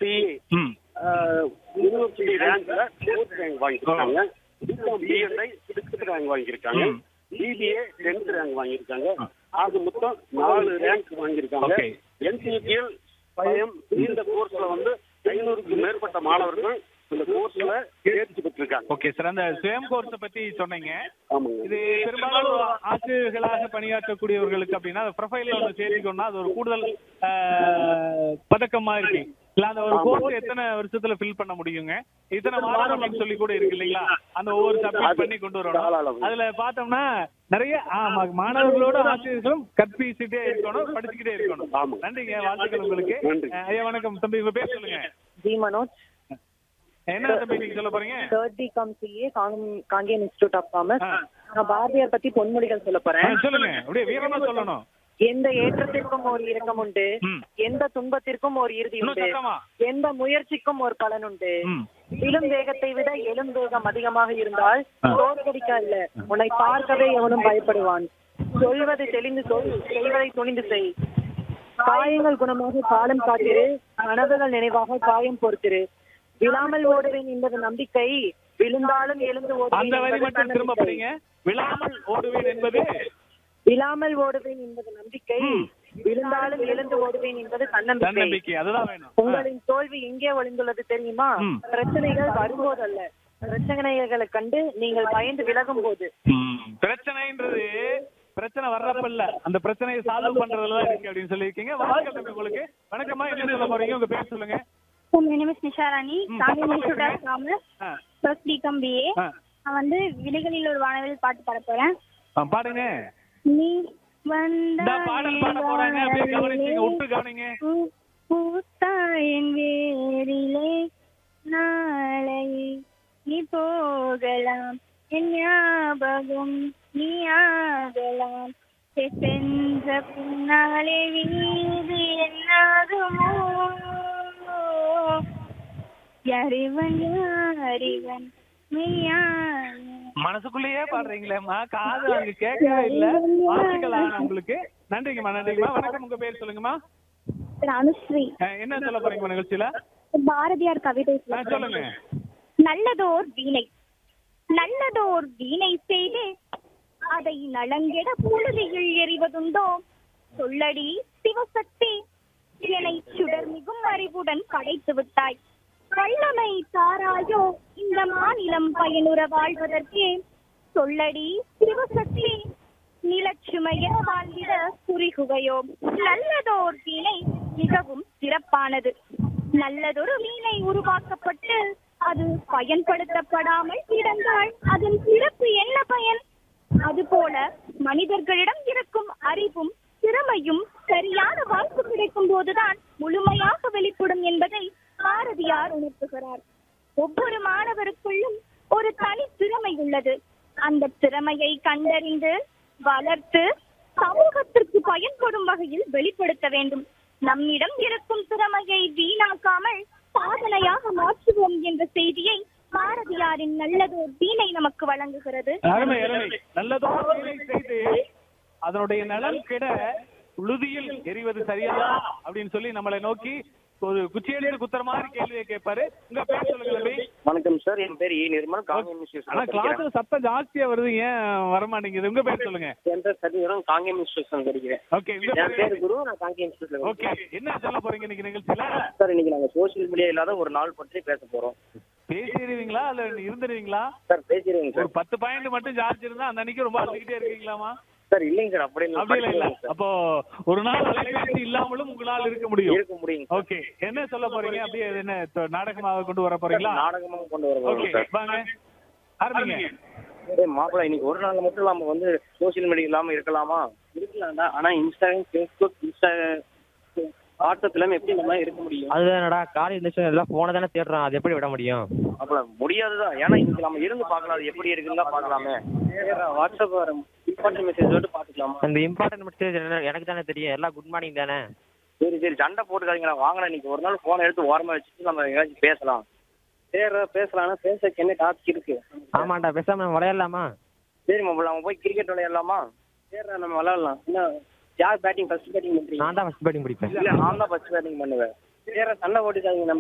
CA ம் university ரேங்க்ல fourth rank வாங்கியிருக்காங்க பிகாம் பிஎஸ்ஐ சிக்ஸ்த் ரேங்க் வாங்கியிருக்காங்க ம். பிபிஏ டென்த் ரேங்க் வாங்கியிருக்காங்க ஆக மொத்தம் நாலு ரேங்க் வாங்கியிருக்காங்க Okay. என்சிடிஎல் பயம் இந்த கோர்ஸ்ல வந்து ஐநூறுக்கு மேற்பட்ட மாணவர்கள் இந்த கோர்ஸ்ல தேர்ச்சி பெற்றிருக்காங்க ஓகே சார் அந்த சுயம் கோர்ஸை பத்தி சொன்னீங்க ஆமாங்க இது பெரும்பாலும் ஆசிரியர்களாக பணியாற்றக்கூடியவர்களுக்கு அப்படின்னா ப்ரொஃபைல்ல ஒன்று சேர்த்துக்கணும்னா அது ஒரு கூடுதல் ஆஹ், பதக்கமா இருக்கு இல்ல அந்த ஒரு கோர்ஸ் எத்தனை வருஷத்துல ஃபில் பண்ண முடியுங்க இத்தனை மாதம் அப்படின்னு சொல்லி கூட இருக்கு இல்லைங்களா அந்த ஒவ்வொரு சப்மிட் பண்ணி கொண்டு வரணும் அதுல பார்த்தோம்னா நிறைய ஆமா, மாணவர்களோட ஆசிரியர்களும் கற்பிச்சுட்டே இருக்கணும் படிச்சுக்கிட்டே இருக்கணும் ஆமா. நன்றிங்க வாழ்த்துக்கள் உங்களுக்கு நன்றி. அஹ், ஐயா வணக்கம் தம்பி உங்க பேர் சொல்லுங்க ஜி மனோஜ் என்ன தம்பி நீங்க சொல்ல போறீங்க third BCom CA Kangeyam institute of commerce ஆ. நான் பாரதியார் பத்தி பொன்மொழிகள் சொல்ல ஆ, போறேன் சொல்லுங்க அப்படியே வீரமா சொல்லணும் எந்த ஏற்றத்திற்கும் ஒரு இறக்கம் உண்டு ம். எந்த துன்பத்திற்கும் ஒரு இறுதி இன்னும் உண்டு சத்தமா எந்த முயற்சிக்கும் ஒரு பலன் உண்டு ம் விழும் வேகத்தை விட எழும் வேகம் அதிகமாக இருந்தால் ஆ. தோற்கடிக்க அல்ல உன்னை பார்க்கவே எவனும் பயப்படுவான் சொல்வதை தெளிந்து சொல் செய்வதை துணிந்து செய் காயங்கள் குணமாக காலம் காத்திரு கனவுகள் நினைவாக காயம் பொறுத்திரு விழாமல் ஓடுவேன் என்பது நம்பிக்கை விழுந்தாலும் எழுந்து அந்த வரி ஓடுவேன் மட்டும் திரும்ப என்பது படிங்க விழாமல் ஓடுவேன் என்பது விழாமல் ஓடுவேன் என்பது நம்பிக்கை ம். விழுந்தாலும் எழுந்து ஓடுவேன் என்பது தன்னம்பிக்கை தன்னம்பிக்கை அதுதான் வேணும் உங்களின் தோல்வி எங்கே ஒளிந்துள்ளது தெரியுமா ம். பிரச்சனைகள் வரும்போதல்ல பிரச்சனைகளை கண்டு நீங்கள் பயந்து விலகும் போது ம். பிரச்சனைன்றது பிரச்சனை வர்றப்ப இல்ல அந்த பிரச்சனையை சால்வ் பண்றதுல தான் இருக்கு அப்படின்னு சொல்லியிருக்கீங்க வாழ்க்கை தம்பி உங்களுக்கு வணக்கமா என்ன சொல்ல போறீங்க உங்க பேர் சொல்லுங்க So, my name is Nisha Rani, ம், Tamil பக்கமா Institute of பேசுங்க. Commerce, ஆ, first BCom BA. ஆ. நான் வந்து விலைகளில் ஒரு வானவில் பாட்டு பாட போறேன் ஆ, பாடுங்க நீ இந்த பாடல் பாட போறாங்க அப்படியே கவனிச்சுங்க விட்டு கவனிங்க பூத்தாயின் வேரிலே நாளை நீ போகலாம் என் ஞாபகம் நீ ஆகலாம் சென்ற பின்னாலே வீடு என்னாகுமோ யாரிவன் யாரிவன் மெய்யான மனசுக்குள்ளேயே பாடுறீங்களேம்மா காது அங்க கேட்கவே இல்ல வாழ்த்துக்கள் ஆனா உங்களுக்கு நன்றிங்கம்மா நன்றிங்கம்மா வணக்கம் உங்க பேர் சொல்லுங்கம்மா அனுஸ்ரீ ஆ, என்ன சொல்ல போறீங்க நிகழ்ச்சியில பாரதியார் கவிதை ஆ, சொல்லுங்க நல்லதோர் வீணை நல்லதோர் வீணை செய்து அதை நலங்கெட புழுதியில் எறிவதுண்டோ சொல்லடி சிவசக்தி என்னை சுடர் மிகும் அறிவுடன் படைத்து விட்டாய் வல்லமை தாராயோ இந்த மாநிலம் பயனுற வாழ்வதற்கே சொல்லடி சிவசக்தி நிலச்சுமைய வாழ்ந்திட குறிகுகையோ நல்லதோர் வீணை மிகவும் சிறப்பானது நல்லதொரு வீணை உருவாக்கப்பட்டு அது பயன்படுத்தப்படாமல் கிடந்தால் அதன் சிறப்பு என்ன பயன் அதுபோல மனிதர்களிடம் இருக்கும் அறிவும் திறமையும் சரியான வாய்ப்பு கிடைக்கும் போதுதான் முழுமையாக வெளிப்படும் என்பதை பாரதியார் உணர்த்துகிறார் ஒவ்வொரு மாணவருக்குள்ளும் ஒரு தனி திறமை உள்ளது அந்த திறமையை கண்டறிந்து வளர்த்து சமூகத்திற்கு பயன்படும் வகையில் வெளிப்படுத்த வேண்டும் நம்மிடம் இருக்கும் திறமையை வீணாக்காமல் சாதனையாக மாற்றுவோம் என்ற செய்தியை பாரதியாரின் நல்லதோர் வீணை நமக்கு வழங்குகிறது அருமை அருமை நல்லதோ வேலை செய்து அதனுடைய நலன் கெட உழுதியில் எரிவது சரியா அப்படின்னு சொல்லி நம்மளை நோக்கி ஒரு குச்சி எடுத்து குத்துற மாதிரி கேள்வியை கேட்பாரு உங்க பேர் சொல்லுங்க தம்பி வணக்கம் சார் என் பேர் இ நிர்மல் காங்கேயம் ஆனா இன்ஸ்டியூஷன் கிளாஸ்ல சத்தம் ஜாஸ்தியா வருது ஏன் வர மாட்டேங்குது உங்க பேர் சொல்லுங்க என் பேர் சதீவரம் காங்கேயம் இன்ஸ்டியூஷன் படிக்கிறேன் ஓகே என் பேர் குரு நான் காங்கேயம் இன்ஸ்டியூஷன்ல ஓகே என்ன சொல்ல போறீங்க இன்னைக்கு நிகழ்ச்சியில சார் இன்னைக்கு நாங்க சோஷியல் மீடியா இல்லாத ஒரு நாள் பற்றி பேச போறோம் பேசிடுவீங்களா இல்ல இருந்துருவீங்களா சார் பேசிடுங்க ஒரு சார் பத்து பாயிண்ட் மட்டும் சார்ஜ் இருந்தா அந்த அன்னைக்கு ரொம்ப அழுதுகிட்டே இருக்கீங்களாமா சார் இல்லைங்க சார் அப்படி அப்படி இல்ல இல்ல சார் அப்போ ஒரு நாள் அலைபேசி இல்லாமலும் உங்களால் இருக்க முடியும் இருக்க முடியுங்க சார். ஓகே என்ன சொல்ல போறீங்க அப்படியே இது என்ன தொ- நாடகமாக கொண்டு வர போறீங்களா நாடகமாக கொண்டு வர ஓகே போறோம் சார் வாங்க ஆரம்பிங்க ஏய் மாப்பிள்ள இன்னைக்கு ஒரு நாள் மட்டும் நம்ம வந்து சோஷியல் மீடியா இல்லாம இருக்கலாமா இருக்கலாம்டா ஆனா இன்ஸ்டாகிராம் ஃபேஸ்புக் இன்ஸ்டா வாட்ஸ்அப் இல்லாம எப்படி நம்ம இருக்க முடியும் அதுதானடா காலேஜ் இருந்துச்சு எல்லாம் போனை தானே தேடுறோம் அது எப்படி விட முடியும் அப்ப முடியாதுதான் ஏன்னா இன்னைக்கு நம்ம இருந்து பார்க்கலாம் அது எப்படி இருக்குன்னு தான் பார்க்கலாமே வாட்ஸ்அப் வர இம்பார்ட்டன்ட் மெசேஜ் மட்டும் பார்த்துக்கலாமா அந்த இம்பார்ட்டன்ட் மெசேஜ் எனக்கு தானே தெரியும் எல்லாம் குட் மார்னிங் தானே சரி சரி சண்டை போட்டுக்காதீங்களா வாங்கடா இன்னைக்கு ஒரு நாள் போனை எடுத்து ஓரமா வச்சுட்டு நம்ம எங்கேயாச்சும் பேசலாம் சரி பேசலாம்னா பேசக்கு என்ன டாபிக் இருக்கு ஆமாண்டா பேசாம நம்ம விளையாடலாமா சரி மாப்பிள்ள நம்ம போய் கிரிக்கெட் விளையாடலாமா சரிடா நம்ம விளையாடலாம் என்ன யார் பேட்டிங் ஃபர்ஸ்ட் பேட்டிங் பண்றீங்க நான் தான் ஃபர்ஸ்ட் பேட்டிங் பிடிப்பேன் இல்ல நான் தான் ஃபர்ஸ்ட் பேட்டிங் பண்ணுவேன் வேற சண்டை போட்டுக்காதீங்க நம்ம